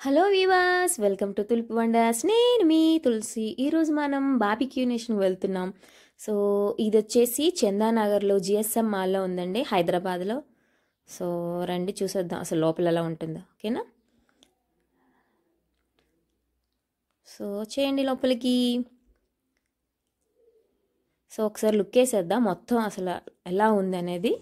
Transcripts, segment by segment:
hello viewers welcome to Tulasi wonders నేను మీ తులసి ఈరోజు మనం బాబిక్యూ నేషన్ వెళ్తున్నాం సో ఇది వచ్చేసి చందానగర్లో జిఎస్ఎం మాల్లో ఉందండి హైదరాబాద్లో సో రండి చూసేద్దాం అసలు లోపల ఎలా ఉంటుందో ఓకేనా సో చేయండి లోపలికి సో ఒకసారి లుక్ వేసేద్దాం మొత్తం అసలు ఎలా ఉంది అనేది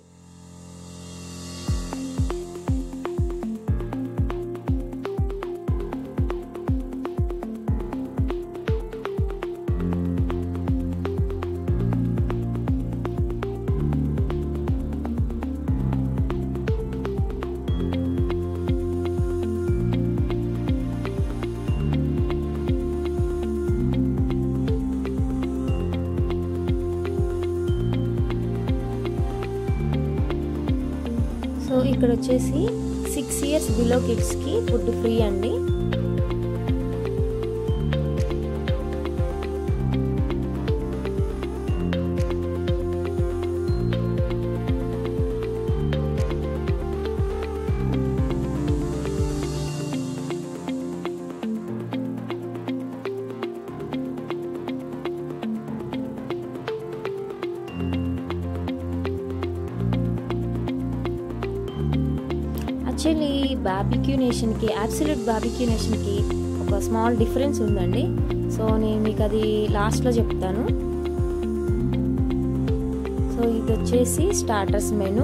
సో ఇక్కడ వచ్చేసి సిక్స్ ఇయర్స్ బిలో కిడ్స్కి ఫుడ్ ఫ్రీ అండి యాక్చువల్లీ బాబిక్యూ నేషన్కి అబ్సల్యూట్ బాబిక్యూ నేషన్కి ఒక స్మాల్ డిఫరెన్స్ ఉందండి సో నేను మీకు అది లాస్ట్లో చెప్తాను సో ఇది వచ్చేసి స్టార్టర్స్ మెను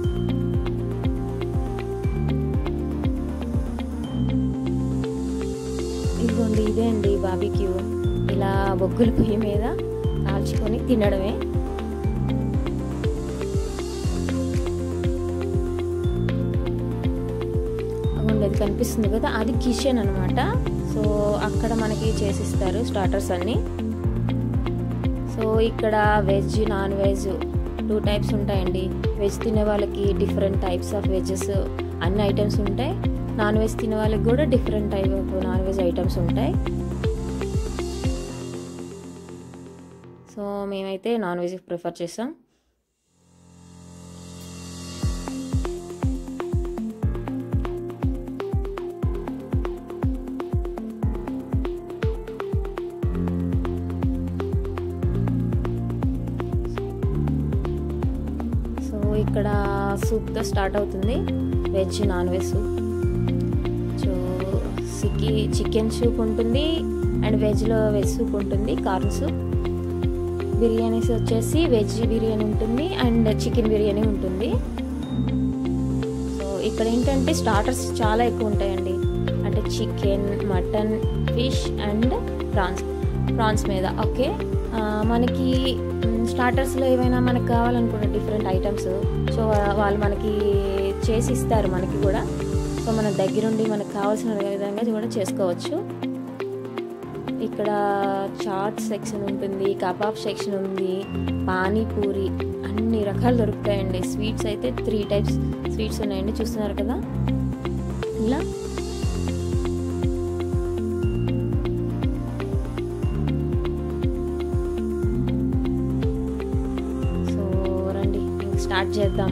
ఇదిగోండి ఇదే అండి బాబిక్యూ ఇలా బొగ్గుల పొయ్యి మీద కాల్చుకొని తినడమే ఉండేది కనిపిస్తుంది కదా అది కిచెన్ అనమాట సో అక్కడ మనకి చేసిస్తారు స్టార్టర్స్ అన్నీ సో ఇక్కడ veg non veg two types ఉంటాయండి వెజ్ తినే వాళ్ళకి డిఫరెంట్ టైప్స్ ఆఫ్ వెజెస్ అన్ని ఐటమ్స్ ఉంటాయి నాన్ వెజ్ తినే వాళ్ళకి కూడా different type of non veg items ఉంటాయి సో మేమైతే నాన్ వెజ్ ప్రిఫర్ చేస్తాం సో ఇక్కడ సూప్తో స్టార్ట్ అవుతుంది veg non veg soup so సిక్కి చికెన్ సూప్ ఉంటుంది అండ్ వెజ్లో వెజ్ సూప్ ఉంటుంది కార్న్ సూప్ బిర్యానీస్ వచ్చేసి వెజ్ బిర్యానీ ఉంటుంది అండ్ చికెన్ బిర్యానీ ఉంటుంది సో ఇక్కడ ఏంటంటే స్టార్టర్స్ చాలా ఎక్కువ ఉంటాయండి అంటే chicken mutton fish and prawns prawns మీద ఓకే మనకి స్టార్టర్స్లో ఏమైనా మనకు కావాలనుకున్న డిఫరెంట్ ఐటమ్స్ సో వాళ్ళు మనకి చేసి ఇస్తారు మనకి కూడా సో మన దగ్గరుండి మనకు కావాల్సిన విధంగా కూడా చేసుకోవచ్చు ఇక్కడ చాట్ సెక్షన్ ఉంటుంది కబాబ్ సెక్షన్ ఉంది పానీపూరి అన్ని రకాలు దొరుకుతాయండి స్వీట్స్ అయితే త్రీ టైప్స్ స్వీట్స్ ఉన్నాయండి చూస్తున్నారు కదా ఇలా సో రండి ఇంక స్టార్ట్ చేద్దాం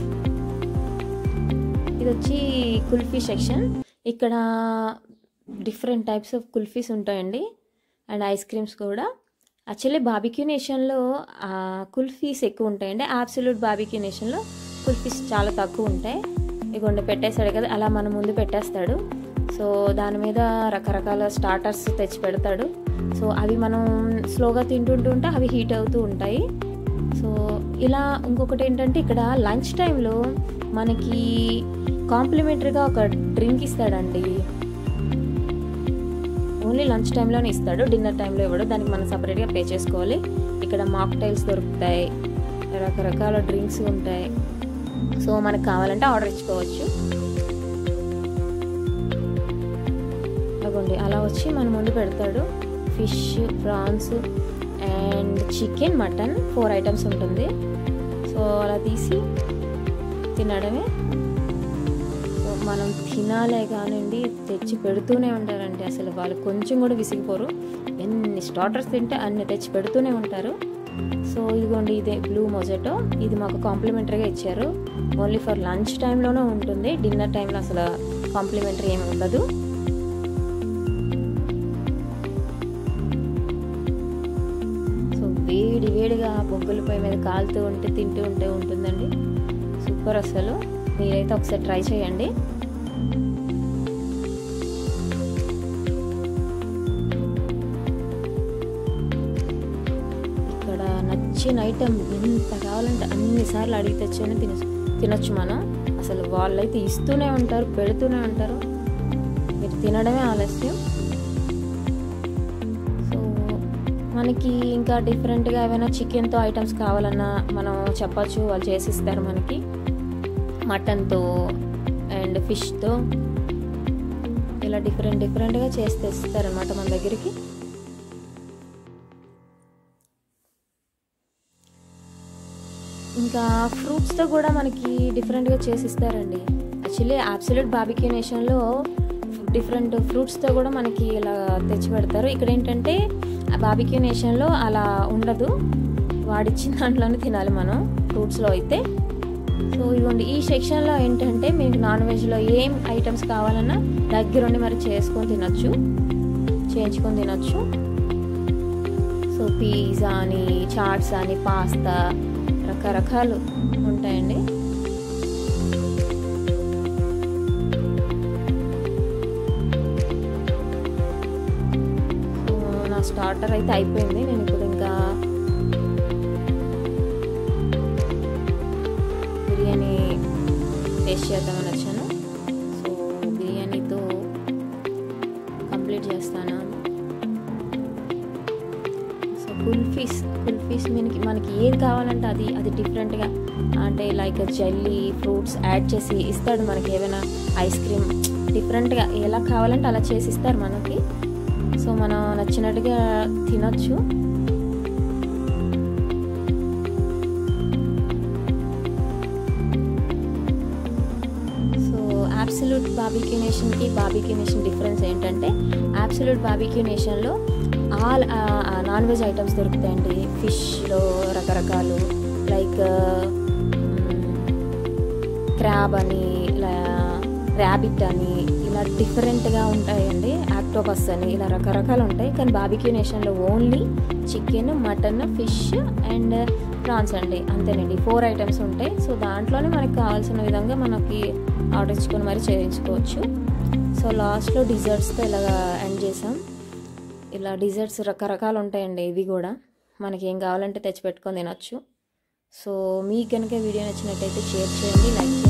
ఇది వచ్చి కుల్ఫీ సెక్షన్ ఇక్కడ డిఫరెంట్ టైప్స్ ఆఫ్ కుల్ఫీస్ ఉంటాయండి అండ్ ఐస్ క్రీమ్స్ కూడా యాక్చువల్లీ బాబిక్యూ నేషన్లో కుల్ఫీస్ ఎక్కువ ఉంటాయండి అబ్సల్యూట్ బాబిక్యూ నేషన్లో కుల్ఫీస్ చాలా తక్కువ ఉంటాయి ఇగోండి పెట్టేస్తాడు కదా అలా మన ముందు పెట్టేస్తాడు సో దాని మీద రకరకాల స్టార్టర్స్ తెచ్చి పెడతాడు సో అవి మనం స్లోగా తింటుంటూ ఉంటే అవి హీట్ అవుతూ ఉంటాయి సో ఇలా ఇంకొకటి ఏంటంటే ఇక్కడ లంచ్ టైంలో మనకి కాంప్లిమెంటరీగా ఒక డ్రింక్ ఇస్తాడండి ఓన్లీ లంచ్ టైంలోనే ఇస్తాడు డిన్నర్ టైంలో ఇవ్వడు దానికి మనం సపరేట్గా పే చేసుకోవాలి ఇక్కడ మాక్టైల్స్ దొరుకుతాయి రకరకాల డ్రింక్స్ ఉంటాయి సో మనకు కావాలంటే ఆర్డర్ ఇచ్చుకోవచ్చు అగోండి అలా వచ్చి మన ముందు పెడతాడు fish prawns and chicken mutton four items ఉంటుంది సో అలా తీసి తినడమే సో మనం తినాలే కానివ్వండి తెచ్చి పెడుతూనే ఉంటారండి అసలు వాళ్ళు కొంచెం కూడా విసిగిపోరు ఎన్ని స్టార్టర్స్ తింటే అన్ని తెచ్చి పెడుతూనే ఉంటారు సో ఇదిగోండి ఇదే బ్లూ మొజెటో ఇది మాకు కాంప్లిమెంటరీగా ఇచ్చారు ఓన్లీ ఫర్ లంచ్ టైంలోనే ఉంటుంది డిన్నర్ టైంలో అసలు కాంప్లిమెంటరీ ఏమి ఉండదు బొగ్గుల పొయ్యి మీద కాలుతూ ఉంటే తింటూ ఉంటే ఉంటుందండి సూపర్ అసలు మీరైతే ఒకసారి ట్రై చేయండి ఇక్కడ నచ్చిన ఐటెం ఎంత కావాలంటే అన్నిసార్లు అడిగి తెచ్చైనా తిన తినొచ్చు మనం అసలు వాళ్ళైతే ఇస్తూనే ఉంటారు పెడుతూనే ఉంటారు మీరు తినడమే ఆలస్యం సో మనకి ఇంకా డిఫరెంట్గా ఏమైనా చికెన్తో ఐటమ్స్ కావాలన్నా మనం చెప్పచ్చు వాళ్ళు చేసిస్తారు మనకి మటన్తో అండ్ ఫిష్తో ఇలా డిఫరెంట్ డిఫరెంట్గా చేసి తెస్తారనమాట మన దగ్గరికి ఇంకా ఫ్రూట్స్తో కూడా మనకి డిఫరెంట్గా చేసిస్తారండి యాక్చువల్లీ అబ్సల్యూట్ బాబిక్యూ నేషన్లో డిఫరెంట్ ఫ్రూట్స్తో కూడా మనకి ఇలా తెచ్చి పెడతారు ఇక్కడ ఏంటంటే ఆ బాబిక్యూ నేషన్లో అలా ఉండదు వాడిచ్చిన దాంట్లోనే తినాలి మనం ఫ్రూట్స్లో అయితే సో ఇదిగోండి ఈ సెక్షన్లో ఏంటంటే మీకు నాన్ వెజ్లో ఏం ఐటమ్స్ కావాలన్నా దగ్గరుండి మరి చేసుకొని తినొచ్చు చేయించుకొని తినొచ్చు సో పిజ్జా అని చాట్స్ అని పాస్తా రకరకాలు ఉంటాయండి సో నా స్టార్టర్ అయితే అయిపోయింది నేను ఇప్పుడు ఇంకా బిర్యానీ టేస్ట్ చేద్దామని వచ్చాను సో బిర్యానీతో కంప్లీట్ చేస్తాను సో కుల్ఫీస్ కుల్ఫీస్ మనకి మనకి ఏది కావాలంటే అది అది డిఫరెంట్గా అంటే లైక్ జెల్లీ ఫ్రూట్స్ యాడ్ చేసి ఇస్తాడు మనకి ఏదైనా ఐస్ క్రీమ్ డిఫరెంట్గా ఎలా కావాలంటే అలా చేసి ఇస్తారు మనకి సో మనం నచ్చినట్టుగా తినొచ్చు సో అబ్సల్యూట్ బాబిక్యూ నేషన్కి బాబిక్యూ నేషన్ డిఫరెన్స్ ఏంటంటే అబ్సల్యూట్ బాబిక్యూ నేషన్లో ఆల్ నాన్ వెజ్ ఐటమ్స్ దొరుకుతాయండి ఫిష్లో రకరకాలు లైక్ క్రాబ్ అని ర్యాబిట్ అని ఇలా డిఫరెంట్గా ఉంటాయండి ఆక్టోపస్ అని ఇలా రకరకాలు ఉంటాయి కానీ బాబిక్యూ నేషన్లో only chicken mutton fish and prawns అండి అంతేనండి ఫోర్ ఐటమ్స్ ఉంటాయి సో దాంట్లోనే మనకి కావాల్సిన విధంగా మనకి ఆర్డర్ ఇచ్చుకొని మరి చేయించుకోవచ్చు సో లాస్ట్లో డిజర్ట్స్తో ఇలాగా ఎండ్ చేసాం ఇలా డిజర్ట్స్ రకరకాలు ఉంటాయండి ఇవి కూడా మనకి ఏం కావాలంటే తెచ్చి పెట్టుకొని తినొచ్చు సో మీకు కనుక వీడియో నచ్చినట్టయితే షేర్ చేయండి లైక్ చేయండి